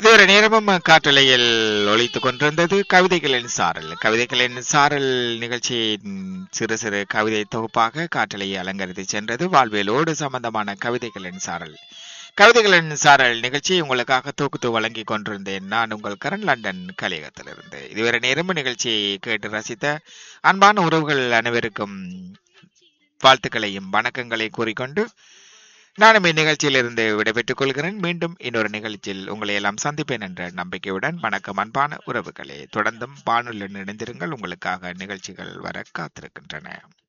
இதுவரை நேரமும் காற்றலையில் ஒழித்துக் கொண்டிருந்தது கவிதைகளின் சாரல் கவிதைகளின் சாரல் நிகழ்ச்சியின் சிறு சிறு கவிதை தொகுப்பாக காற்றலையை அலங்கரித்து சென்றது வாழ்வியலோடு சம்பந்தமான கவிதைகளின் சாரல் கவிதைகளின் சாரல் நிகழ்ச்சி உங்களுக்காக தொகுத்து வழங்கிக் கொண்டிருந்தேன் நான் உங்கள் கரண் லண்டன் கலையகத்திலிருந்து இதுவரை நேரமும் நிகழ்ச்சியை கேட்டு ரசித்த அன்பான உறவுகள் அனைவருக்கும் வாழ்த்துக்களையும் வணக்கங்களை கூறிக்கொண்டு நானும் இந்நிகழ்ச்சியிலிருந்து விடைபெற்றுக் கொள்கிறேன் மீண்டும் இன்னொரு நிகழ்ச்சியில் உங்களை எல்லாம் சந்திப்பேன் என்ற நம்பிக்கையுடன் வணக்கம் அன்பான உறவுகளே தொடர்ந்தும் வானொலியுடன் இணைந்திருங்கள் உங்களுக்காக நிகழ்ச்சிகள் வர காத்திருக்கின்றன